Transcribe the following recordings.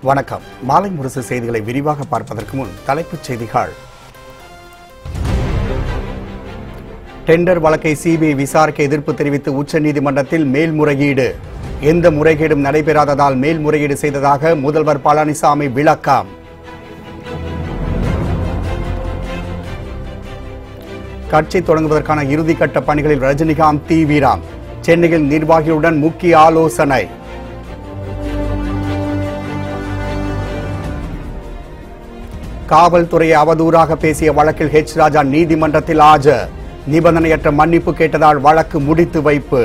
வணக்கம் மாலை முரசு செய்திகளை விரிவாக பார்ப்பதற்கு முன் தலைப்புச் செய்திகள் டெண்டர் வழக்கை சிபிஐ விசாரிக்க எதிர்ப்பு தெரிவித்து உச்சநீதிமன்றத்தில் மேல்முறையீடு எந்த முறைகேடும் நடைபெறாததால் மேல்முறையீடு செய்ததாக முதல்வர் பழனிசாமி விளக்கம் கட்சி தொடங்குவதற்கான இறுதிக்கட்ட பணிகளில் ரஜினிகாந்த் தீவிரம் சென்னையில் நிர்வாகிகளுடன் முக்கிய ஆலோசனை காவல்துறையை அவதூறாக பேசிய வழக்கில் ஹெச் ராஜா நீதிமன்றத்தில் ஆஜர் நிபந்தனையற்ற மன்னிப்பு கேட்டதால் வழக்கு முடித்து வைப்பு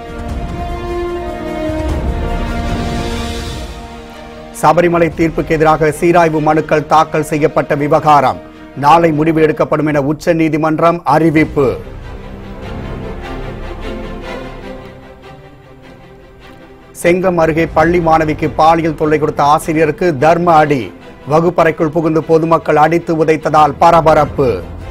சபரிமலை தீர்ப்புக்கு எதிராக சீராய்வு மனுக்கள் தாக்கல் செய்யப்பட்ட விவகாரம் நாளை முடிவு எடுக்கப்படும் என உச்சநீதிமன்றம் அறிவிப்பு செங்கம் அருகே பள்ளி மாணவிக்கு பாலியல் தொல்லை கொடுத்த ஆசிரியருக்கு தர்ம அடி வகுப்பறைக்குள் புகுந்து பொதுமக்கள் அடித்து உதைத்ததால் பரபரப்பு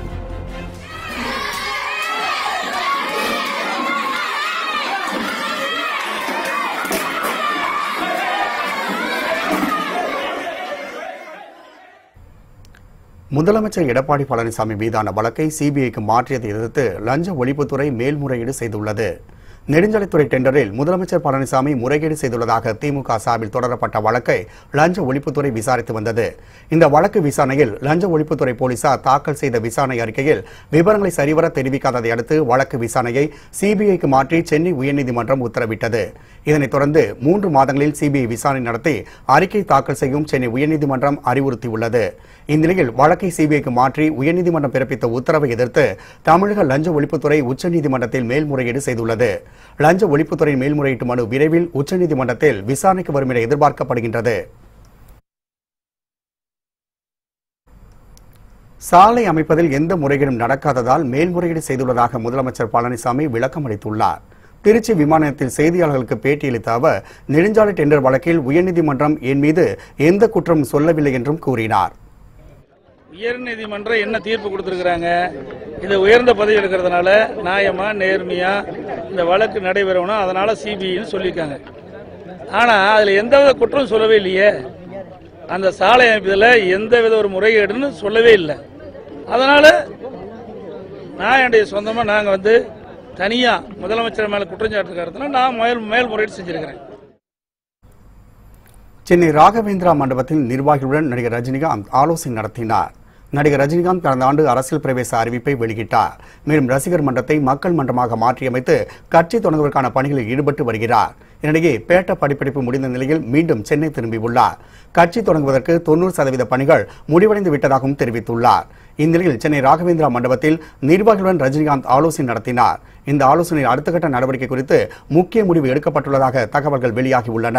முதலமைச்சர் எடப்பாடி பழனிசாமி மீதான வழக்கை சிபிஐக்கு மாற்றியதை எதிர்த்து லஞ்ச ஒழிப்புத்துறை மேல்முறையீடு செய்துள்ளது நெடுஞ்சாலைத்துறை டெண்டரில் முதலமைச்சர் பழனிசாமி முறைகேடு செய்துள்ளதாக திமுக சார்பில் தொடரப்பட்ட வழக்கை லஞ்ச ஒழிப்புத்துறை விசாரித்து வந்தது இந்த வழக்கு விசாரணையில் லஞ்ச ஒழிப்புத்துறை போலீசார் தாக்கல் செய்த விசாரணை அறிக்கையில் விவரங்களை சரிவர தெரிவிக்காததை அடுத்து வழக்கு விசாரணையை சிபிஐக்கு மாற்றி சென்னை உயர்நீதிமன்றம் உத்தரவிட்டது இதனைத் தொடர்ந்து மூன்று மாதங்களில் சிபிஐ விசாரணை நடத்தி அறிக்கை தாக்கல் செய்யும் சென்னை உயர்நீதிமன்றம் அறிவுறுத்தியுள்ளது இந்நிலையில் வழக்கை சிபிஐக்கு மாற்றி உயர்நீதிமன்றம் பிறப்பித்த உத்தரவை எதிர்த்து தமிழக லஞ்ச ஒழிப்புத்துறை உச்சநீதிமன்றத்தில் மேல்முறையீடு செய்துள்ளது லஞ்ச ஒழிப்புத்துறை மேல்முறையீட்டு மனு விரைவில் உச்சநீதிமன்றத்தில் விசாரணைக்கு வரும் என எதிர்பார்க்கப்படுகின்றது சாலை அமைப்பதில் எந்த முறைகேடும் நடக்காததால் மேல்முறையீடு செய்துள்ளதாக முதலமைச்சர் பழனிசாமி விளக்கம் அளித்துள்ளார் திருச்சி விமான நிலையத்தில் செய்தியாளர்களுக்கு பேட்டியளித்த அவர் நெடுஞ்சாலை டெண்டர் வழக்கில் உயர்நீதிமன்றம் என் மீது எந்த குற்றமும் சொல்லவில்லை என்றும் கூறினார் உயர்நீதிமன்றம் என்ன தீர்ப்பு கொடுத்துருக்குறாங்க இது உயர்ந்த பதவி எடுக்கிறதுனால நியாயமா நேர்மையா இந்த வழக்கு நடைபெறணும் அதனால சிபிஐன்னு சொல்லியிருக்காங்க ஆனா அதுல எந்தவித குற்றம் சொல்லவே இல்லையே அந்த சாலை அமைப்பதில் எந்த வித ஒரு முறைகேடுன்னு சொல்லவே இல்லை அதனால நான் என்னுடைய சொந்தமா நாங்க வந்து தனியா முதலமைச்சர் மேல குற்றஞ்சாட்டு காரணத்தினால நான் மேல் மேல்முறையீடு செஞ்சிருக்கிறேன் சென்னை ராகவேந்திரா மண்டபத்தில் நிர்வாகிகளுடன் நடிகர் ரஜினிகாந்த் ஆலோசனை நடத்தினார் நடிகர் ரஜினிகாந்த் கடந்த ஆண்டு அரசியல் பிரவேச அறிவிப்பை வெளியிட்டார் மேலும் ரசிகர் மன்றத்தை மக்கள் மன்றமாக மாற்றியமைத்து கட்சி தொடங்குவதற்கான பணிகளில் ஈடுபட்டு வருகிறார் இதனிடையே பேட்ட படிப்படிப்பு முடிந்த நிலையில் மீண்டும் சென்னை திரும்பியுள்ளார் கட்சி தொடங்குவதற்கு தொண்ணூறு சதவீத பணிகள் முடிவடைந்து விட்டதாகவும் தெரிவித்துள்ளார் இந்நிலையில் சென்னை ராகவேந்திரா மண்டபத்தில் நிர்வாகிகளுடன் ரஜினிகாந்த் ஆலோசனை நடத்தினார் இந்த ஆலோசனையில் அடுத்த கட்ட நடவடிக்கை குறித்து முக்கிய முடிவு எடுக்கப்பட்டுள்ளதாக தகவல்கள் வெளியாகியுள்ளன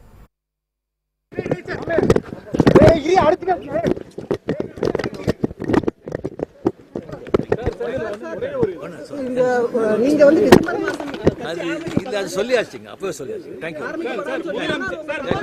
அது இல்ல அது சொல்லியாச்சுங்க அப்பவே சொல்லியாச்சு தேங்க்யூ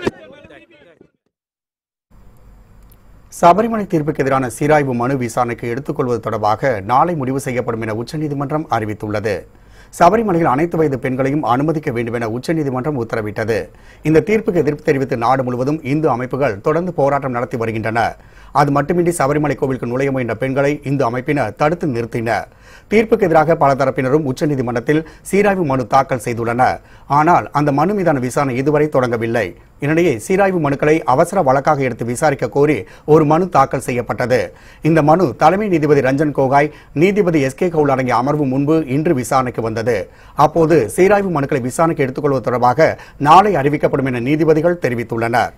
சபரிமலை தீர்ப்புக்கு எதிரான சீராய்வு மனு விசாரணைக்கு எடுத்துக்கொள்வது தொடர்பாக நாளை முடிவு செய்யப்படும் என உச்சநீதிமன்றம் அறிவித்துள்ளது சபரிமலையில் அனைத்து வயது பெண்களையும் அனுமதிக்க வேண்டும் என உச்சநீதிமன்றம் உத்தரவிட்டது இந்த தீர்ப்புக்கு எதிர்ப்பு தெரிவித்து நாடு முழுவதும் இந்து அமைப்புகள் தொடர்ந்து போராட்டம் நடத்தி வருகின்றன அது மட்டுமின்றி சபரிமலை கோவிலுக்கு நுழைய முயன்ற பெண்களை இந்து அமைப்பினர் தடுத்து நிறுத்தினர் தீர்ப்புக்கு எதிராக பல தரப்பினரும் உச்சநீதிமன்றத்தில் சீராய்வு மனு தாக்கல் செய்துள்ளனர் ஆனால் அந்த மனு மீதான விசாரணை இதுவரை தொடங்கவில்லை இதனிடையே சீராய்வு மனுக்களை அவசர வழக்காக எடுத்து விசாரிக்க கோரி ஒரு மனு தாக்கல் செய்யப்பட்டது இந்த மனு தலைமை நீதிபதி ரஞ்சன் கோகாய் நீதிபதி எஸ் கே கவுல் அடங்கிய அமர்வு முன்பு இன்று விசாரணைக்கு வந்தது அப்போது சீராய்வு மனுக்களை விசாரணைக்கு எடுத்துக்கொள்வது தொடர்பாக நாளை அறிவிக்கப்படும் என நீதிபதிகள் தெரிவித்துள்ளனர்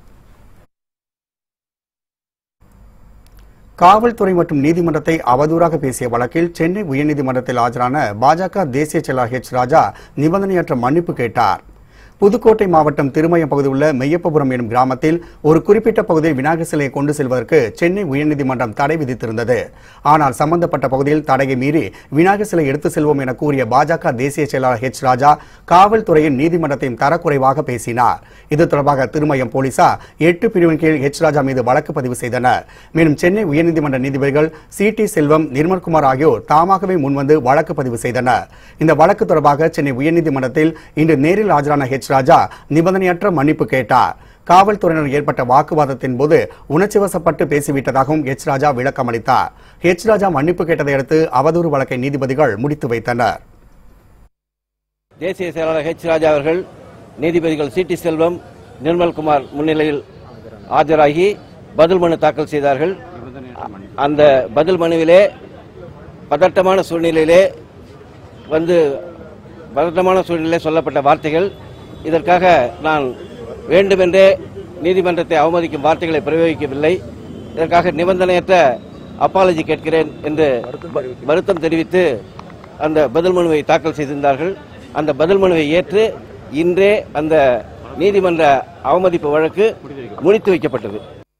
காவல்துறை மற்றும் நீதிமன்றத்தை அவதூறாக பேசிய வழக்கில் சென்னை உயர்நீதிமன்றத்தில் ஆஜரான பாஜக தேசிய செயலாளர் ஹெச் ராஜா நிபந்தனையற்ற மன்னிப்பு கேட்டார் புதுக்கோட்டை மாவட்டம் திருமயம் பகுதியில் உள்ள மெய்யப்பபுரம் எனும் கிராமத்தில் ஒரு குறிப்பிட்ட பகுதியில் விநாயகர் சிலையை கொண்டு செல்வதற்கு சென்னை உயர்நீதிமன்றம் தடை விதித்திருந்தது ஆனால் சம்பந்தப்பட்ட பகுதியில் தடையை மீறி விநாயகர் சிலை எடுத்து செல்வோம் என கூறிய பாஜக தேசிய செயலாளர் ஹெச் ராஜா காவல்துறையின் நீதிமன்றத்தையும் தரக்குறைவாக பேசினார் இது தொடர்பாக திருமயம் போலீசார் எட்டு பிரிவின் கீழ் ஹெச் ராஜா மீது வழக்கு பதிவு செய்தனர் மேலும் சென்னை உயர்நீதிமன்ற நீதிபதிகள் சி டி செல்வம் நிர்மல்குமார் ஆகியோர் தாமாகவே முன்வந்து வழக்கு பதிவு செய்தனர் இந்த வழக்கு தொடர்பாக சென்னை உயர்நீதிமன்றத்தில் இன்று நேரில் ஆஜரான ஹெச் ராஜா நிபந்தனையற்ற மன்னிப்பு கேட்டார் காவல்துறையினர் ஏற்பட்ட வாக்குவாதத்தின் போது உணர்ச்சிவசப்பட்டு பேசிவிட்டதாகவும் எச் ராஜா விளக்கம் அளித்தார் எச் ராஜா மன்னிப்பு கேட்டதை அடுத்து அவதூறு வழக்கை நீதிபதிகள் முடித்து வைத்தனர் தேசிய செயலாளர் ஹெச் ராஜா அவர்கள் நீதிபதிகள் சி டி செல்வம் நிர்மல்குமார் முன்னிலையில் ஆஜராகி பதில் மனு தாக்கல் செய்தார்கள் அந்த பதில் மனுவிலே பதட்டமான சூழ்நிலையிலே வந்து பதட்டமான சூழ்நிலையிலே சொல்லப்பட்ட வார்த்தைகள் இதற்காக நான் வேண்டுமென்றே நீதிமன்றத்தை அவமதிக்கும் வார்த்தைகளை பிரயோகிக்கவில்லை இதற்காக நிபந்தனையற்ற அப்பாலஜி கேட்கிறேன் என்று வருத்தம் தெரிவித்து அந்த பதில் மனுவை தாக்கல் செய்திருந்தார்கள் அந்த பதில் மனுவை ஏற்று இன்றே அந்த நீதிமன்ற அவமதிப்பு வழக்கு முடித்து வைக்கப்பட்டது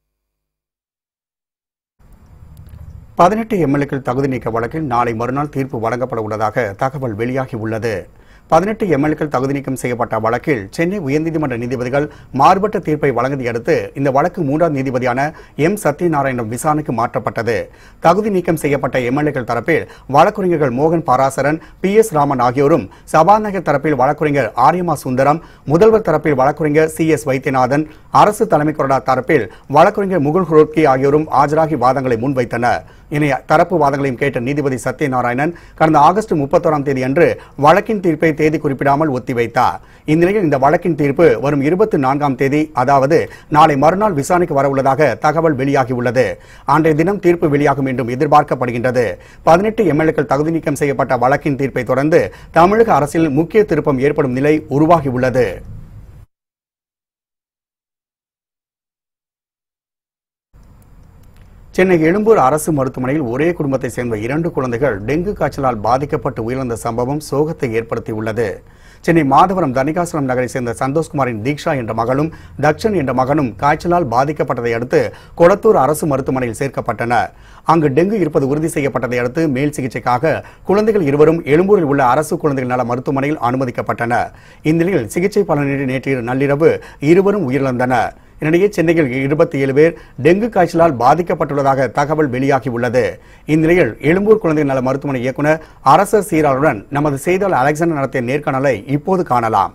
பதினெட்டு எம்எல்ஏக்கள் தகுதி நீக்க வழக்கில் நாளை மறுநாள் தீர்ப்பு வழங்கப்பட உள்ளதாக தகவல் வெளியாகி உள்ளது பதினெட்டு எம்எல்ஏக்கள் தகுதி நீக்கம் செய்யப்பட்ட வழக்கில் சென்னை உயர்நீதிமன்ற நீதிபதிகள் மாறுபட்ட தீர்ப்பை வழங்கியதை அடுத்து இந்த வழக்கு மூன்றாம் நீதிபதியான எம் சத்யநாராயணம் விசாரணைக்கு மாற்றப்பட்டது தகுதி நீக்கம் செய்யப்பட்ட எம்எல்ஏக்கள் தரப்பில் வழக்கறிஞர்கள் மோகன் பாராசரன் பி எஸ் ராமன் ஆகியோரும் சபாநாயகர் தரப்பில் வழக்கறிஞர் ஆரியமா சுந்தரம் முதல்வர் தரப்பில் வழக்கறிஞர் சி எஸ் வைத்தியநாதன் அரசு தலைமை கொறடா தரப்பில் வழக்கறிஞர் முகுல் ஹுரோட்கி ஆகியோரும் ஆஜராகி வாதங்களை முன்வைத்தனர் இணைய தரப்பு வாதங்களையும் கேட்ட நீதிபதி சத்யநாராயணன் கடந்த ஆகஸ்ட் முப்பத்தோராம் தேதி அன்று வழக்கின் தீர்ப்பை தேதி குறிப்பிடாமல் ஒத்திவைத்தார் இந்நிலையில் இந்த வழக்கின் தீர்ப்பு வரும் இருபத்தி நான்காம் தேதி அதாவது நாளை மறுநாள் விசாரணைக்கு வரவுள்ளதாக தகவல் வெளியாகியுள்ளது அன்றைய தினம் தீர்ப்பு வெளியாகும் என்றும் எதிர்பார்க்கப்படுகின்றது பதினெட்டு எம்எல்ஏக்கள் தகுதி நீக்கம் செய்யப்பட்ட வழக்கின் தீர்ப்பை தொடர்ந்து தமிழக அரசில் முக்கிய திருப்பம் ஏற்படும் நிலை உருவாகியுள்ளது சென்னை எழும்பூர் அரசு மருத்துவமனையில் ஒரே குடும்பத்தை சேர்ந்த இரண்டு குழந்தைகள் டெங்கு காய்ச்சலால் பாதிக்கப்பட்டு உயிரிழந்த சம்பவம் சோகத்தை ஏற்படுத்தியுள்ளது சென்னை மாதவரம் தனிகாசலம் நகரை சேர்ந்த சந்தோஷ்குமாரின் தீக்ஷா என்ற மகளும் தக்ஷன் என்ற மகனும் காய்ச்சலால் பாதிக்கப்பட்டதை அடுத்து கொளத்தூர் அரசு மருத்துவமனையில் சேர்க்கப்பட்டனர் அங்கு டெங்கு இருப்பது உறுதி செய்யப்பட்டதை அடுத்து மேல் சிகிச்சைக்காக குழந்தைகள் இருவரும் எழும்பூரில் உள்ள அரசு குழந்தைகள் நல மருத்துவமனையில் அனுமதிக்கப்பட்டனர் இந்நிலையில் சிகிச்சை பலனின்றி நேற்று நள்ளிரவு இருவரும் உயிரிழந்தனர் இதனிடையே சென்னையில் இருபத்தி ஏழு பேர் டெங்கு காய்ச்சலால் பாதிக்கப்பட்டுள்ளதாக தகவல் வெளியாகியுள்ளது இந்நிலையில் எழும்பூர் குழந்தைகள் நல மருத்துவமனை இயக்குநர் அரசர் சீராளுடன் நமது செய்தியாளர் அலெக்சாண்டர் நடத்திய நேர்காணலை இப்போது காணலாம்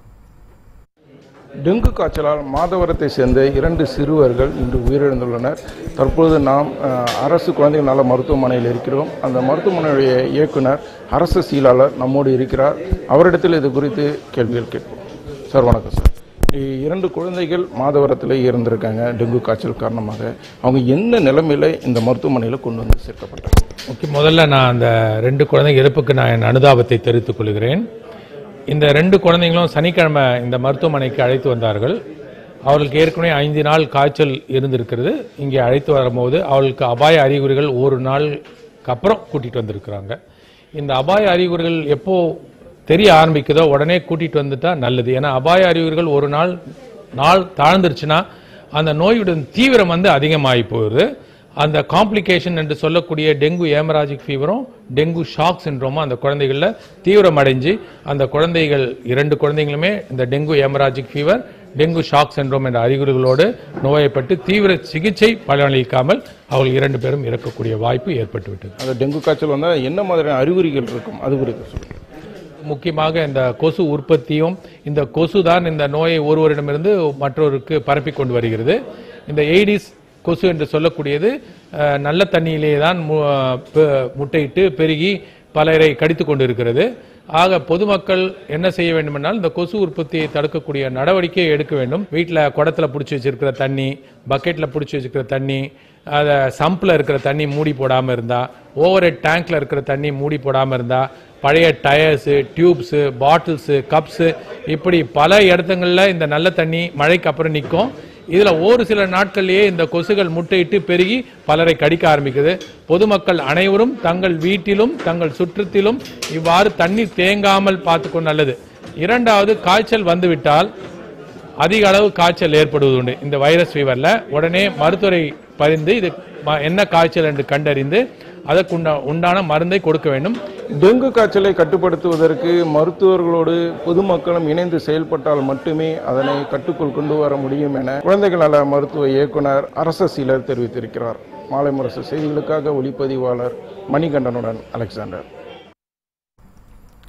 டெங்கு காய்ச்சலால் மாதவரத்தை சேர்ந்த இரண்டு சிறுவர்கள் இன்று உயிரிழந்துள்ளனர் தற்பொழுது நாம் அஹ், அரசு குழந்தைகள் நல மருத்துவமனையில் இருக்கிறோம் அந்த மருத்துவமனையுடைய இயக்குனர் அரசு சீலாளர் நம்மோடு இருக்கிறார் அவரிடத்தில் இது குறித்து கேள்விகள் கேட்போம் சார் வணக்கம் சார் இ- இரண்டு குழந்தைகள் மாதவரத்தில் இருந்திருக்காங்க டெங்கு காய்ச்சல் காரணமாக அவங்க என்ன நிலைமையில இந்த மருத்துவமனையில் கொண்டு வந்து சேர்க்கப்பட்டாங்க ஓகே முதல்ல நான் அந்த ரெண்டு குழந்தைங்க இறப்புக்கு நான் என் அனுதாபத்தை தெரிவித்துக் கொள்கிறேன் இந்த ரெண்டு குழந்தைங்களும் சனிக்கிழமை இந்த மருத்துவமனைக்கு அழைத்து வந்தார்கள் அவர்களுக்கு ஏற்கனவே ஐந்து நாள் காய்ச்சல் இருந்திருக்கிறது இங்கே அழைத்து வரும்போது அவளுக்கு அபாய அறிகுறிகள் ஒரு நாளுக்கு அப்புறம் கூட்டிட்டு வந்திருக்கிறாங்க இந்த அபாய அறிகுறிகள் எப்போ தெரிய ஆரம்பிக்குதோ உடனே கூட்டிட்டு வந்துட்டா நல்லது ஏன்னா அபாய அறிகுறிகள் ஒரு நாள் நாள் தாழ்ந்துருச்சுன்னா அந்த நோயுடைய தீவிரம் வந்து அதிகமாகி போகுது அந்த காம்ப்ளிகேஷன் என்று சொல்லக்கூடிய டெங்கு ஏமராஜிக் ஃபீவரும் டெங்கு ஷாக் சின்ரோமும் அந்த குழந்தைகளில் தீவிரமடைஞ்சு அந்த குழந்தைகள் இரண்டு குழந்தைகளுமே இந்த dengue haemorrhagic fever dengue shock syndrome என்ற அறிகுறிகளோடு நோயப்பட்டு தீவிர சிகிச்சை பலனளிக்காமல் அவர்கள் இரண்டு பேரும் இறக்கக்கூடிய வாய்ப்பு ஏற்பட்டுவிட்டது அந்த டெங்கு காய்ச்சல் வந்தால் என்ன மாதிரியான அறிகுறிகள் இருக்கும் அது குறித்து சொல்லுங்கள் முக்கியமாக இந்த கொசு உற்பத்தியும் இந்த கொசு தான் இந்த நோயை ஒருவரிடமிருந்து மற்றொருக்கு பரப்பி கொண்டு வருகிறது இந்த எய்டிஸ் கொசு என்று சொல்லக்கூடியது அஹ், நல்ல தண்ணியிலே தான் மு- பெ- முட்டையிட்டு பெருகி பலரை கடித்து கொண்டு இருக்கிறது ஆக பொதுமக்கள் என்ன செய்ய வேண்டுமென்றால் இந்த கொசு உற்பத்தியை தடுக்கக்கூடிய நடவடிக்கையை எடுக்க வேண்டும் வீட்டில் குடத்துல பிடிச்சி வச்சிருக்கிற தண்ணி பக்கெட்டில் பிடிச்சி வச்சிருக்கிற தண்ணி அதை சம்பில் இருக்கிற தண்ணி மூடி போடாமல் இருந்தா ஓவர் ஹெட் டேங்க்ல இருக்கிற தண்ணி மூடி போடாமல் இருந்தா பழைய டயர்ஸு டியூப்ஸு பாட்டில்ஸு கப்ஸு இப்படி பல இடத்துங்களில் இந்த நல்ல தண்ணி மழைக்கு அப்புறம் நிற்கும் இதில் ஒரு சில நாட்கள்லேயே இந்த கொசுகள் முட்டையிட்டு பெருகி பலரை கடிக்க ஆரம்பிக்குது பொதுமக்கள் அனைவரும் தங்கள் வீட்டிலும் தங்கள் சுற்றத்திலும் இவ்வாறு தண்ணீர் தேங்காமல் பார்த்துக்கொண்டு நல்லது இரண்டாவது காய்ச்சல் வந்துவிட்டால் அதிக அளவு காய்ச்சல் ஏற்படுவது உண்டு இந்த வைரஸ் ஃபீவர்ல உடனே மருத்துவரை பரிந்து இது ம- என்ன காய்ச்சல் என்று கண்டறிந்து அதற்கு உண்டா- உண்டான மருந்தை கொடுக்க வேண்டும் டெங்கு காய்ச்சலை கட்டுப்படுத்துவதற்கு மருத்துவர்களோடு பொதுமக்களும் இணைந்து செயல்பட்டால் மட்டுமே அதனை கட்டுக்குள் கொண்டு வர முடியும் என குழந்தைகள் நல மருத்துவ இயக்குனர் அரச சீலர் தெரிவித்திருக்கிறார் மாலை முரசு செய்திகளுக்காக ஒளிப்பதிவாளர் மணிகண்டனுடன் அலெக்சாண்டர்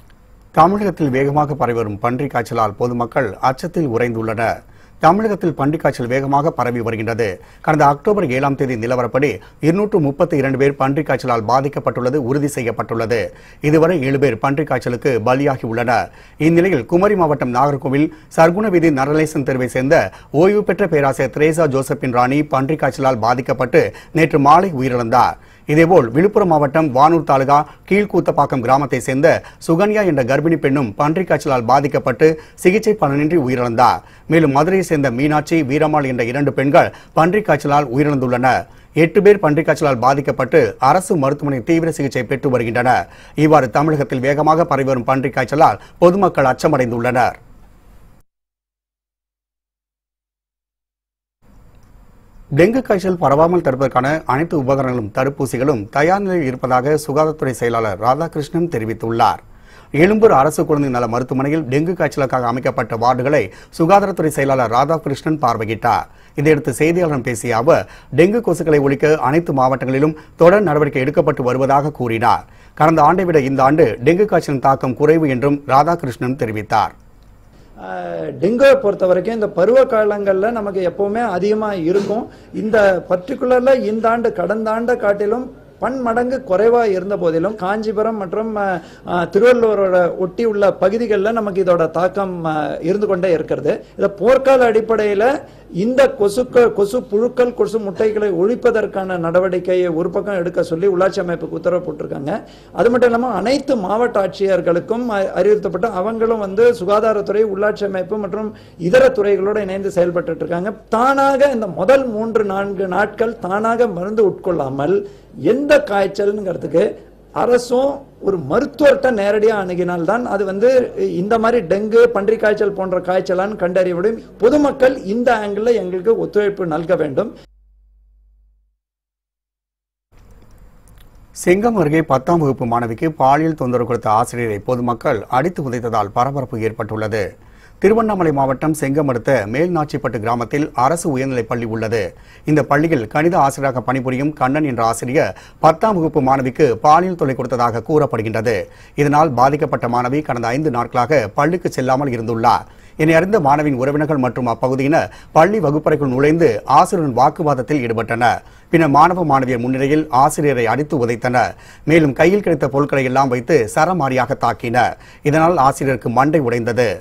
தமிழகத்தில் வேகமாக பரவி வரும் பன்றிக் காய்ச்சலால் பொதுமக்கள் அச்சத்தில் உறைந்துள்ளனர் தமிழகத்தில் பன்றிக் காய்ச்சல் வேகமாக பரவி வருகின்றது கடந்த அக்டோபர் ஏழாம் தேதி நிலவரப்படி இருநூற்று முப்பத்தி இரண்டு பேர் பன்றிக் காய்ச்சலால் பாதிக்கப்பட்டுள்ளது உறுதி செய்யப்பட்டுள்ளது இதுவரை ஏழு பேர் பன்றிக் காய்ச்சலுக்கு பலியாகி உள்ளனர் இந்நிலையில் குமரி மாவட்டம் நாகர்கோவில் சர்க்குண வீதி நரலேசன் தெருவை சேர்ந்த ஓய்வு பெற்ற பேராசிரியர் திரேசா ஜோசப்பின் ராணி பன்றிக் காய்ச்சலால் பாதிக்கப்பட்டு நேற்று மாலை உயிரிழந்தார் இதேபோல் விழுப்புரம் மாவட்டம் வானூர் தாலுகா கீழ்கூத்தப்பாக்கம் கிராமத்தை சேர்ந்த சுகன்யா என்ற கர்ப்பிணி பெண்ணும் பன்றிக் காய்ச்சலால் பாதிக்கப்பட்டு சிகிச்சை பலனின்றி உயிரிழந்தார் மேலும் மதுரையை சேர்ந்த மீனாட்சி வீரம்மாள் என்ற இரண்டு பெண்கள் பன்றிக் காய்ச்சலால் உயிரிழந்துள்ளனர் எட்டு பேர் பன்றிக் காய்ச்சலால் பாதிக்கப்பட்டு அரசு மருத்துவமனை தீவிர சிகிச்சை பெற்று வருகின்றனர் இவ்வாறு தமிழகத்தில் வேகமாக பரவி வரும் பன்றிக் காய்ச்சலால் பொதுமக்கள் அச்சமடைந்துள்ளனர் டெங்கு காய்ச்சல் பரவாமல் தடுப்பதற்கான அனைத்து உபகரணங்களும் தடுப்பூசிகளும் தயார் நிலையில் இருப்பதாக சுகாதாரத்துறை செயலாளர் ராதாகிருஷ்ணன் தெரிவித்துள்ளார் எழும்பூர் அரசு குழந்தை நல மருத்துவமனையில் டெங்கு காய்ச்சலுக்காக அமைக்கப்பட்ட வார்டுகளை சுகாதாரத்துறை செயலாளர் ராதாகிருஷ்ணன் பார்வையிட்டார் இதையடுத்து செய்தியாளரிடம் பேசிய அவர் டெங்கு கொசுக்களை ஒழிக்க அனைத்து மாவட்டங்களிலும் தொடர் நடவடிக்கை எடுக்கப்பட்டு வருவதாக கூறினார் கடந்த ஆண்டை விட இந்த ஆண்டு டெங்கு காய்ச்சலின் தாக்கம் குறைவு என்றும் ராதாகிருஷ்ணன் தெரிவித்தார் டெங்குவை பொறுத்த வரைக்கும் இந்த பருவ காலங்களில் நமக்கு எப்பவுமே அதிகமாக இருக்கும் இந்த பர்டிகுலரில் இந்த ஆண்டு கடந்த ஆண்டை காட்டிலும் பன்மடங்கு குறைவா இருந்த போதிலும் காஞ்சிபுரம் மற்றும் அஹ், அஹ், திருவள்ளூரோட ஒட்டி உள்ள பகுதிகளில் நமக்கு இதோட தாக்கம் அஹ், இருந்து கொண்டே இருக்கிறது இதை போர்க்கால அடிப்படையில் இந்த கொசுக்கள் கொசு புழுக்கள் கொசு முட்டைகளை ஒழிப்பதற்கான நடவடிக்கையை ஒரு பக்கம் எடுக்க சொல்லி உள்ளாட்சி அமைப்புக்கு உத்தரவு போட்டிருக்காங்க அது மட்டும் இல்லாமல் அனைத்து மாவட்ட ஆட்சியர்களுக்கும் அ- அறிவுறுத்தப்பட்டு அவங்களும் வந்து சுகாதாரத்துறை உள்ளாட்சி அமைப்பு மற்றும் இதர துறைகளோடு இணைந்து செயல்பட்டு இருக்காங்க தானாக இந்த முதல் மூன்று நான்கு நாட்கள் தானாக மருந்து உட்கொள்ளாமல் எந்த காய்ச்சல்ங்கிறதுக்கு அரசும் ஒரு மருத்துவர்கிட்ட நேரடியாக அணுகினால்தான் அது வந்து இந்த மாதிரி டெங்கு பன்றி காய்ச்சல் போன்ற காய்ச்சலான்னு கண்டறிய முடியும் பொதுமக்கள் இந்த ஆங்கிளில் எங்களுக்கு ஒத்துழைப்பு நல்க வேண்டும் செங்கம் அருகே பத்தாம் வகுப்பு மாணவிக்கு பாலியல் தொந்தரவு கொடுத்த ஆசிரியரை பொதுமக்கள் அடித்து உதைத்ததால் பரபரப்பு ஏற்பட்டுள்ளது திருவண்ணாமலை மாவட்டம் செங்கம் அடுத்த மேல்நாச்சிப்பட்டு கிராமத்தில் அரசு உயர்நிலைப் பள்ளி உள்ளது இந்த பள்ளியில் கணித ஆசிரியராக பணிபுரியும் கண்ணன் என்ற ஆசிரியர் பத்தாம் வகுப்பு மாணவிக்கு பாலியல் தொல்லை கொடுத்ததாக கூறப்படுகின்றது இதனால் பாதிக்கப்பட்ட மாணவி கடந்த ஐந்து நாட்களாக பள்ளிக்கு செல்லாமல் இருந்துள்ளார் இதனை அறிந்த மாணவியின் உறவினர்கள் மற்றும் அப்பகுதியினர் பள்ளி வகுப்பறைக்குள் நுழைந்து ஆசிரியரின் வாக்குவாதத்தில் ஈடுபட்டனர் பின்னர் மாணவ மாணவியர் முன்னிலையில் ஆசிரியரை அடித்து உதைத்தனர் மேலும் கையில் கிடைத்த பொருட்களை எல்லாம் வைத்து சரமாரியாக தாக்கினர் இதனால் ஆசிரியருக்கு மண்டை உடைந்தது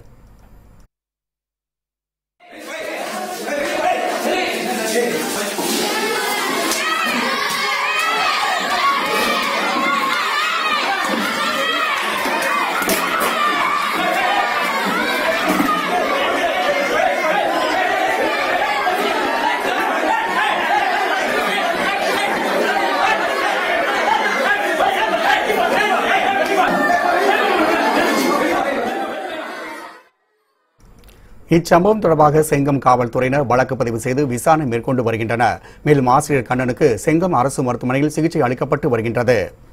இச்சம்பவம் தொடர்பாக செங்கம் காவல்துறையினர் வழக்கு பதிவு செய்து விசாரணை மேற்கொண்டு வருகின்றனர் மேலும் ஆசிரியர் கண்ணனுக்கு செங்கம் அரசு மருத்துவமனையில் சிகிச்சை அளிக்கப்பட்டு வருகின்றது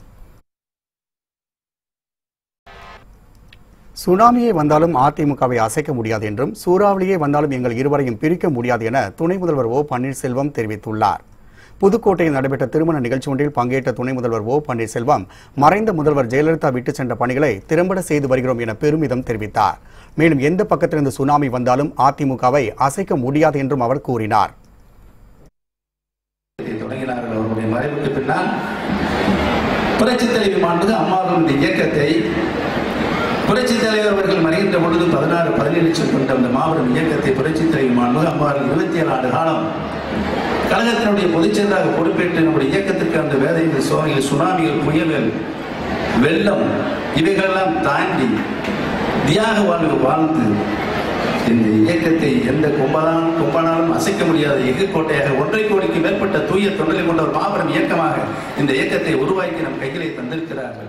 சுனாமியே வந்தாலும் அதிமுகவை அசைக்க முடியாது என்றும் சூறாவளியே வந்தாலும் எங்கள் இருவரையும் பிரிக்க முடியாது என துணை முதல்வர் ஓ பன்னீர்செல்வம் தெரிவித்துள்ளார் புதுக்கோட்டையில் நடைபெற்ற திருமண நிகழ்ச்சி ஒன்றில் பங்கேற்ற துணை முதல்வர் ஓ பன்னீர்செல்வம் மறைந்த முதல்வர் ஜெயலலிதா விட்டுச் சென்ற பணிகளை திறம்பட செய்து வருகிறோம் என பெருமிதம் தெரிவித்தார் மேலும் எந்த பக்கத்திலிருந்து சுனாமி வந்தாலும் அதிமுகவை அசைக்க முடியாது என்றும் அவர் கூறினார் தொடங்கினார்கள் அவருடைய மறைவுக்கு பின்னால் புரட்சித் தலைவி மாண்புது அம்மாவினுடைய இயக்கத்தை புரட்சித் தலைவர் அவர்கள் மறைகின்ற பொழுது பதினாறு பதினேழு லட்சம் கொண்ட அந்த மாபெரும் இயக்கத்தை புரட்சித் தலைவி மாண்புது அம்மா அவர்கள் இருபத்தி ஏழு ஆண்டு காலம் கழகத்தினுடைய பொதுச்செயலாக பொறுப்பேற்று நம்முடைய இயக்கத்திற்கு அந்த வேதைகள் சோதனைகள் சுனாமிகள் புயல்கள் வெள்ளம் இவைகளெல்லாம் தாண்டி தியாக வாழ்வு வாழ்ந்து இந்த இயக்கத்தை எந்த கும்பலாலும் கும்பனாலும் அசைக்க முடியாத எதிர்கோட்டையாக ஒன்றை கோடிக்கு மேற்பட்ட தூய தொண்டலை கொண்ட ஒரு மாபெரும் இயக்கமாக இந்த இயக்கத்தை உருவாக்கி நம் கைகளை தந்திருக்கிறார்கள்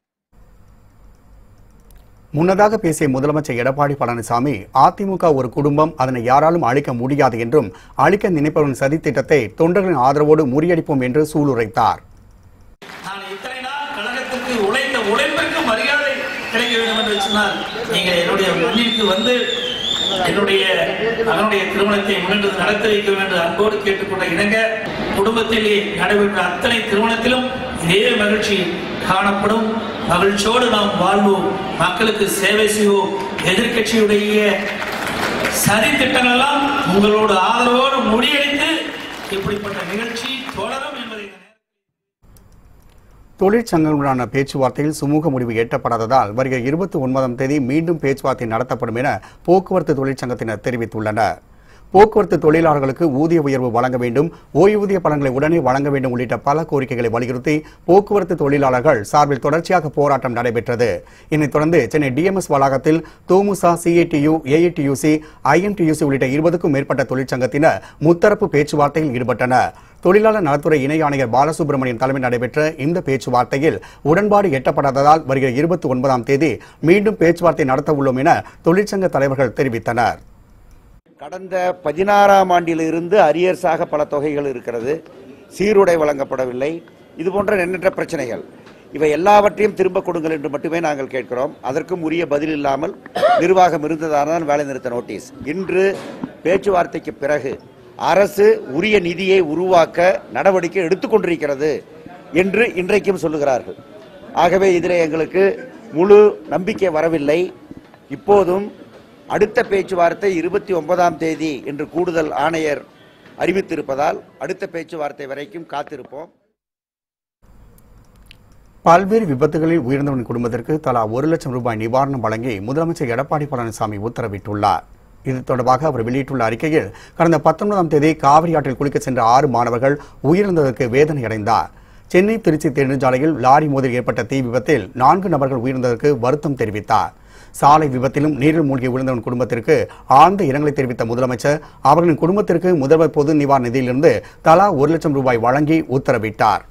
முன்னதாக பேசிய முதலமைச்சர் எடப்பாடி பழனிசாமி அதிமுக ஒரு குடும்பம் அதனை யாராலும் அழிக்க முடியாது என்றும் அழிக்க நினைப்பவரின் சதி திட்டத்தை தொண்டர்களின் ஆதரவோடு முறியடிப்போம் என்று சூளுரைத்தார் நான் இத்தனை நாள் கழகத்திற்கு உழைத்த உழைப்பிற்கு மரியாதை கிடைக்க வேண்டும் என்று சொன்னால் நீங்கள் என்னுடைய மண்ணிற்கு வந்து என்னுடைய மகனுடைய திருமணத்தை முன்னின்று நடத்தி வைக்க வேண்டும் என்று அன்போடு கேட்டுக்கொண்ட இணங்க குடும்பத்திலே நடைபெற்ற அத்தனை திருமணத்திலும் இதே மகிழ்ச்சி காணப்படும் மகிழ்ச்சியோடு நாம் வாழ்வோம் மக்களுக்கு சேவை செய்வோம் எதிர்க்கட்சியுடைய சதி திட்டங்கள் எல்லாம் உங்களோட ஆதரவோடு முறியடித்து இப்படிப்பட்ட நிகழ்ச்சி தொடரும் என்பதை இந்த நேரத்தில் தொழிற்சங்கங்களுடனான பேச்சுவார்த்தையில் சுமூக முடிவு எட்டப்படாததால் வருகிற இருபத்தி ஒன்பதாம் தேதி மீண்டும் பேச்சுவார்த்தை நடத்தப்படும் என போக்குவரத்து தொழிற்சங்கத்தினர் தெரிவித்துள்ளனர் போக்குவரத்து தொழிலாளர்களுக்கு ஊதிய உயர்வு வழங்க வேண்டும் ஓய்வூதிய பலன்களை உடனே வழங்க வேண்டும் உள்ளிட்ட பல கோரிக்கைகளை வலியுறுத்தி போக்குவரத்து தொழிலாளர்கள் சார்பில் தொடர்ச்சியாக போராட்டம் நடைபெற்றது இதனைத் தொடர்ந்து சென்னை டிஎம்எஸ் வளாகத்தில் தோமுசா சிஐடியு ஏஐடியூசி ஐஎம்டியூசி உள்ளிட்ட இருபதுக்கும் மேற்பட்ட தொழிற்சங்கத்தினர் முத்தரப்பு பேச்சுவார்த்தையில் ஈடுபட்டனர் தொழிலாளர் நலத்துறை இணை ஆணையர் பாலசுப்ரமணியன் தலைமையில் நடைபெற்ற இந்த பேச்சுவார்த்தையில் உடன்பாடு எட்டப்படாததால் வருகிற இருபத்தி ஒன்பதாம் தேதி மீண்டும் பேச்சுவார்த்தை நடத்த உள்ளோம் என தொழிற்சங்க தலைவர்கள் தெரிவித்தனர் கடந்த பதினாறாம் ஆண்டிலிருந்து அரியர்ஸாக பல தொகைகள் இருக்கிறது சீருடை வழங்கப்படவில்லை இது போன்ற எண்ணற்ற பிரச்சனைகள் இவை எல்லாவற்றையும் திரும்ப கொடுங்கள் என்று மட்டுமே நாங்கள் கேட்கிறோம் அதற்கும் உரிய பதில் இல்லாமல் நிர்வாகம் இருந்ததால்தான் வேலை நிறுத்த நோட்டீஸ் இன்று பேச்சுவார்த்தைக்கு பிறகு அரசு உரிய நிதியை உருவாக்க நடவடிக்கை எடுத்துக்கொண்டிருக்கிறது என்று இன்றைக்கும் சொல்லுகிறார்கள் ஆகவே இதில் எங்களுக்கு முழு நம்பிக்கை வரவில்லை இப்போதும் அடுத்த பேச்சுவார்த்தை இருபத்தி ஒன்பதாம் தேதி என்று கூடுதல் ஆணையர் அறிவித்திருப்பதால் அடுத்த பேச்சுவார்த்தை வரைக்கும் காத்திருப்போம் பல்வேறு விபத்துகளில் உயிரிழந்தவரின் குடும்பத்திற்கு தலா ஒரு லட்சம் ரூபாய் நிவாரணம் வழங்கி முதலமைச்சர் எடப்பாடி பழனிசாமி உத்தரவிட்டுள்ளார் இது தொடர்பாக அவர் வெளியிட்டுள்ள அறிக்கையில் கடந்த பத்தொன்பதாம் தேதி காவிரி ஆற்றில் குளிக்க சென்ற ஆறு மாணவர்கள் உயிரிழந்ததற்கு வேதனை அடைந்தார் சென்னை திருச்சி நெடுஞ்சாலையில் லாரி மோதில் ஏற்பட்ட தீ விபத்தில் நான்கு நபர்கள் உயிரிழந்ததற்கு வருத்தம் தெரிவித்தார் சாலை விபத்திலும் நீரில் மூழ்கி விழுந்தவன் குடும்பத்திற்கு ஆழ்ந்த இரங்கலை தெரிவித்த முதலமைச்சர் அவர்களின் குடும்பத்திற்கு முதல்வர் பொது நிவாரண நிதியிலிருந்து தலா ஒரு லட்சம் ரூபாய் வழங்கி உத்தரவிட்டார்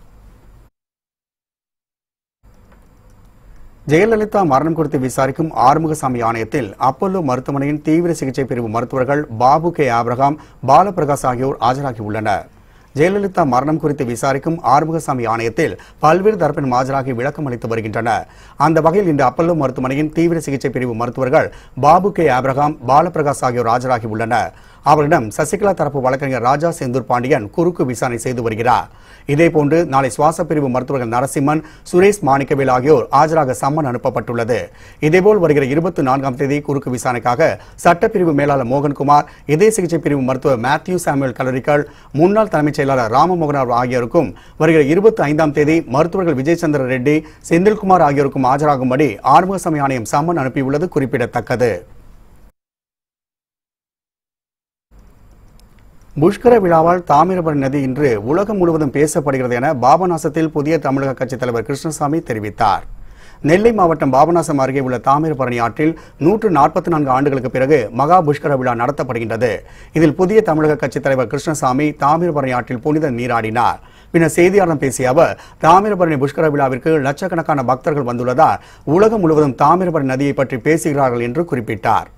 ஜெயலலிதா மரணம் குறித்து விசாரிக்கும் ஆறுமுகசாமி ஆணையத்தில் அப்பல்லோ மருத்துவமனையின் தீவிர சிகிச்சை பிரிவு மருத்துவர்கள் பாபு கே ஆபிரகாம் பாலபிரகாஷ் ஆகியோர் ஆஜராகியுள்ளனர் ஜெயலலிதா மரணம் குறித்து விசாரிக்கும் ஆறுமுகசாமி ஆணையத்தில் பல்வேறு தரப்பினர் ஆஜராகி விளக்கம் அளித்து வருகின்றனர் அந்த வகையில் இன்று அப்பல்லோ மருத்துவமனையின் தீவிர சிகிச்சை பிரிவு மருத்துவர்கள் பாபு கே ஆபிரகாம் பாலபிரகாஷ் ஆகியோர் ஆஜராகி உள்ளனர் அவரிடம் சசிகலா தரப்பு வழக்கறிஞர் ராஜா செந்தூர் பாண்டியன் குறுக்கு விசாரணை செய்து வருகிறார் இதேபோன்று நாளை சுவாச பிரிவு மருத்துவர்கள் நரசிம்மன் சுரேஷ் மாணிக்கவேல் ஆகியோர் ஆஜராக சம்மன் அனுப்பப்பட்டுள்ளது இதேபோல் வருகிற இருபத்தி நான்காம் தேதி குறுக்கு விசாரணைக்காக சட்டப்பிரிவு மேலாளர் மோகன்குமார் இதய சிகிச்சை பிரிவு மருத்துவர் மேத்யூ சாமுவேல் கலரிக்கல் முன்னாள் தலைமைச் செயலாளர் ராமமோகனார் ஆகியோருக்கும் வருகிற இருபத்தி ஐந்தாம் தேதி மருத்துவர்கள் விஜய் சந்திர ரெட்டி செந்தில்குமார் ஆகியோருக்கும் ஆஜராகும்படி ஆறுமுகசாமி ஆணையம் சம்மன் அனுப்பியுள்ளது குறிப்பிடத்தக்கது புஷ்கர விழாவால் தாமிரபரணி நதி இன்று உலகம் முழுவதும் பேசப்படுகிறது என பாபநாசத்தில் புதிய தமிழக கட்சித் தலைவர் கிருஷ்ணசாமி தெரிவித்தார் நெல்லை மாவட்டம் பாபநாசம் அருகே உள்ள தாமிரபரணி ஆற்றில் நூற்று நாற்பத்தி நான்கு ஆண்டுகளுக்கு பிறகு மகா புஷ்கர விழா நடத்தப்படுகின்றது இதில் புதிய தமிழக கட்சித் தலைவர் கிருஷ்ணசாமி தாமிரபரணி ஆற்றில் புனித நீராடினார் பின்னர் செய்தியாளர்களிடம் பேசிய அவர் தாமிரபரணி புஷ்கர விழாவிற்கு லட்சக்கணக்கான பக்தர்கள் வந்துள்ளதால் உலகம் முழுவதும் தாமிரபரணி நதியை பற்றி பேசுகிறார்கள் என்று குறிப்பிட்டார்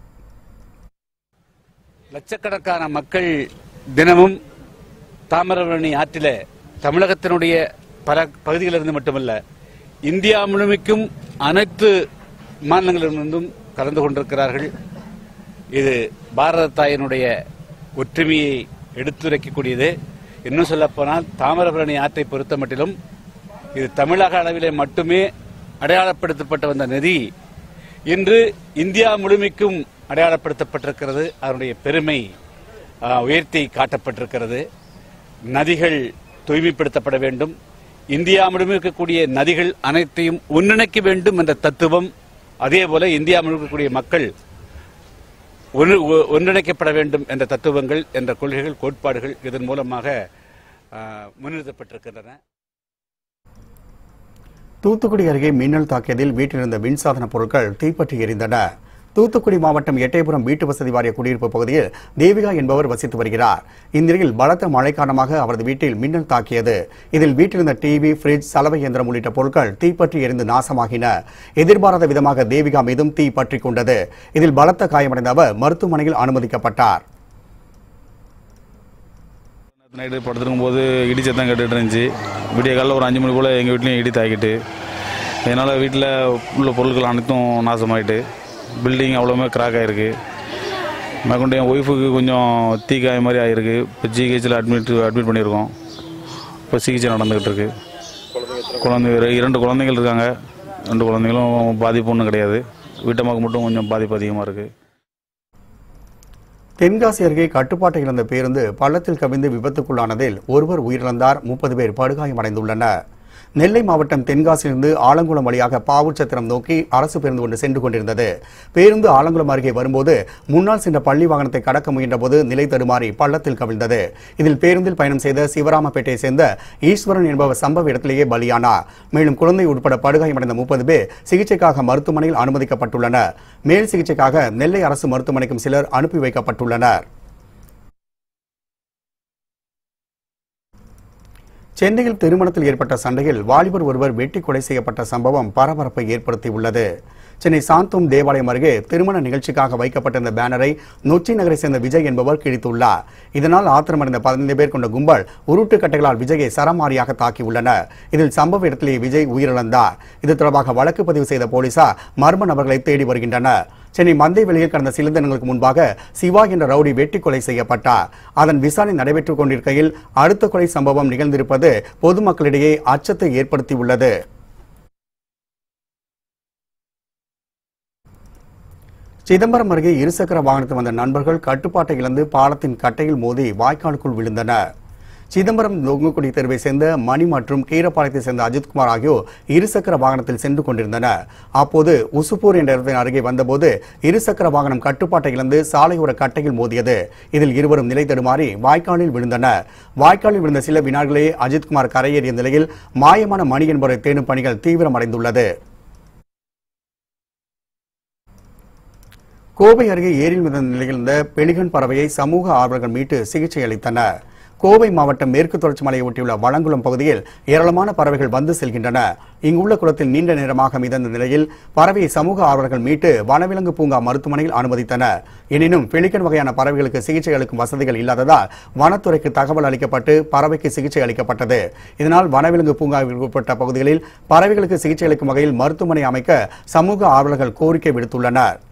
லட்சக்கணக்கான மக்கள் தினமும் தாமிரபரணி ஆற்றில தமிழகத்தினுடைய பல பகுதிகளிலிருந்து மட்டுமல்ல இந்தியா முழுமைக்கும் அனைத்து மாநிலங்களிலிருந்தும் கலந்து கொண்டிருக்கிறார்கள் இது பாரத தாயினுடைய ஒற்றுமையை எடுத்துரைக்கக்கூடியது இன்னும் சொல்லப்போனால் தாமிரபரணி ஆற்றை பொறுத்த மட்டிலும் இது தமிழக அளவிலே மட்டுமே அடையாளப்படுத்தப்பட்டு வந்த நதி இன்று இந்தியா முழுமைக்கும் அடையாளப்படுத்தப்பட்டிருக்கிறது அதனுடைய பெருமை ஆ, உயர்த்தி காட்டப்பட்டிருக்கிறது நதிகள் தூய்மைப்படுத்தப்பட வேண்டும் இந்தியா முழுவதும் இருக்கக்கூடிய நதிகள் அனைத்தையும் ஒன்றிணைக்க வேண்டும் என்ற தத்துவம் அதே போல இந்தியா முழுவதும் இருக்கக்கூடிய மக்கள் ஒன்று- ஒ- ஒன்றிணைக்கப்பட வேண்டும் என்ற தத்துவங்கள் என்ற கொள்கைகள் கோட்பாடுகள் இதன் மூலமாக ஆ, முன்னிறுத்தப்பட்டிருக்கின்றன தூத்துக்குடி அருகே மின்னல் தாக்கியதில் வீட்டிலிருந்த மின்சாதன பொருட்கள் தீப்பற்றி எரிந்தன தூத்துக்குடி மாவட்டம் எட்டயபுரம் வீட்டு வசதி வாரிய குடியிருப்பு பகுதியில் தேவிகா என்பவர் வசித்து வருகிறார் இந்நிலையில் பலத்த மழை காரணமாக அவரது வீட்டில் மின்னல் தாக்கியது இதில் வீட்டிலிருந்த டிவி ஃபிரிட்ஜ் சலவை இயந்திரம் உள்ளிட்ட பொருட்கள் தீப்பற்றி எரிந்து நாசமாகின எதிர்பாராத விதமாக தேவிகா மீதும் தீ பற்றிக் கொண்டது இதில் பலத்த காயமடைந்த அவர் மருத்துவமனையில் அனுமதிக்கப்பட்டார் நைட்டு படுத்துருக்கும் போது இடி சத்தம் கேட்டுட்டு இருந்துச்சு விடிய காலைல ஒரு அஞ்சு மணி போல் எங்கள் வீட்லேயும் இடி தாக்கிட்டு இதனால் வீட்டில் உள்ள பொருட்கள் அனைத்தும் நாசமாயிட்டு பில்டிங் அவ்வளோமே கிராக் ஆகிருக்கு மேற்கொண்டு என் ஒய்ஃபுக்கு கொஞ்சம் தீக்காய மாதிரி ஆகிருக்கு இப்போ ஜிஹெச்சில் அட்மிட் அட்மிட் பண்ணியிருக்கோம் இப்போ சிகிச்சை நடந்துகிட்டு இருக்கு குழந்தை இரு- இரண்டு குழந்தைகள் இருக்காங்க ரெண்டு குழந்தைகளும் பாதிப்பு ஒன்றும் கிடையாது வீட்டம்மாக்கு மட்டும் கொஞ்சம் பாதிப்பு அதிகமாக இருக்குது தென்காசி அருகே கட்டுப்பாட்டை இழந்த பேருந்து பள்ளத்தில் கவிழ்ந்து விபத்துக்குள்ளானதில் ஒருவர் உயிரிழந்தார் முப்பது பேர் படுகாயமடைந்துள்ளனர் நெல்லை மாவட்டம் தென்காசியிலிருந்து ஆலங்குளம் வழியாக பாவூர்சத்திரம் நோக்கி அரசு பேருந்து ஒன்று சென்று கொண்டிருந்தது பேருந்து ஆலங்குளம் அருகே வரும்போது முன்னால் சென்ற பள்ளி வாகனத்தை கடக்க முயன்றபோது நிலை தடுமாறி பள்ளத்தில் கவிழ்ந்தது இதில் பேருந்தில் பயணம் செய்த சிவராமப்பேட்டையை சேர்ந்த ஈஸ்வரன் என்பவர் சம்பவ இடத்திலேயே பலியானார் மேலும் குழந்தை உட்பட படுகாயமடைந்த முப்பது பேர் சிகிச்சைக்காக மருத்துவமனையில் அனுமதிக்கப்பட்டுள்ளனர் மேல் சிகிச்சைக்காக நெல்லை அரசு மருத்துவமனைக்கும் சிலர் அனுப்பி வைக்கப்பட்டுள்ளனர் சென்னையில் திருமணத்தில் ஏற்பட்ட சண்டையில் வாலிபர் ஒருவர் வெட்டி கொலை செய்யப்பட்ட சம்பவம் பரபரப்பை ஏற்படுத்தியுள்ளது சென்னை சாந்தோம் தேவாலயம் அருகே திருமண நிகழ்ச்சிக்காக வைக்கப்பட்டிருந்த பேனரை நொச்சி நகரை சேர்ந்த விஜய் என்பவர் கிழித்துள்ளார் இதனால் ஆத்திரமடைந்த பதினைந்து பேர் கொண்ட கும்பல் உருட்டு கட்டைகளால் விஜயை சரமாரியாக தாக்கியுள்ளனர் இதில் சம்பவ இடத்திலேயே விஜய் உயிரிழந்தார் இது தொடர்பாக வழக்கு பதிவு செய்த போலீசார் மர்ம நபர்களை தேடி வருகின்றனர் சென்னை மந்தை வெளியில் கடந்த சில தினங்களுக்கு முன்பாக சிவா என்ற ரவுடி வெட்டி கொலை செய்யப்பட்டார் அதன் விசாரணை நடைபெற்றுக் கொண்டிருக்கையில் அடுத்த கொலை சம்பவம் நிகழ்ந்திருப்பது பொதுமக்களிடையே அச்சத்தை ஏற்படுத்தியுள்ளது சிதம்பரம் அருகே இருசக்கர வாகனத்தில் வந்த நண்பர்கள் கட்டுப்பாட்டை இழந்து பாலத்தின் கட்டையில் மோதி வாய்க்காலுக்குள் விழுந்தனர் சிதம்பரம் நொங்குக்குடி தெருவை சேர்ந்த மணி மற்றும் கீரப்பாளையத்தை சேர்ந்த அஜித்குமார் ஆகியோர் இருசக்கர வாகனத்தில் சென்று கொண்டிருந்தனர் அப்போது உசுப்பூர் என்ற இடத்தின் அருகே வந்தபோது இருசக்கர வாகனம் கட்டுப்பாட்டை இழந்து சாலையோர கட்டையில் மோதியது இதில் இருவரும் நிலை தடுமாறி வாய்க்காலில் விழுந்தனர் வாய்க்காலில் விழுந்த சில வினாடிகளே அஜித்குமார் கரையேறிய நிலையில் மாயமான மணி என்பவரை தேடும் பணிகள் தீவிரமடைந்துள்ளது கோவை அருகே ஏரியில் மிதந்த நிலையில் இருந்த பெலிகன் பறவையை சமூக ஆர்வலர்கள் மீட்டு சிகிச்சை அளித்தனர் கோவை மாவட்டம் மேற்கு தொடர்ச்சி மலையை ஒட்டியுள்ள வளங்குளம் பகுதியில் ஏராளமான பறவைகள் வந்து செல்கின்றன இங்குள்ள குளத்தில் நீண்ட நேரமாக மிதந்த நிலையில் பறவையை சமூக ஆர்வலர்கள் மீட்டு வனவிலங்கு பூங்கா மருத்துவமனையில் அனுமதித்தனர் எனினும் பெலிகன் வகையான பறவைகளுக்கு சிகிச்சை அளிக்கும் வசதிகள் இல்லாததால் வனத்துறைக்கு தகவல் அளிக்கப்பட்டு பறவைக்கு சிகிச்சை அளிக்கப்பட்டது இதனால் வனவிலங்கு பூங்காவிற்கு உட்பட்ட பகுதிகளில் பறவைகளுக்கு சிகிச்சை அளிக்கும் வகையில் மருத்துவமனை அமைக்க சமூக ஆர்வலர்கள் கோரிக்கை விடுத்துள்ளனர்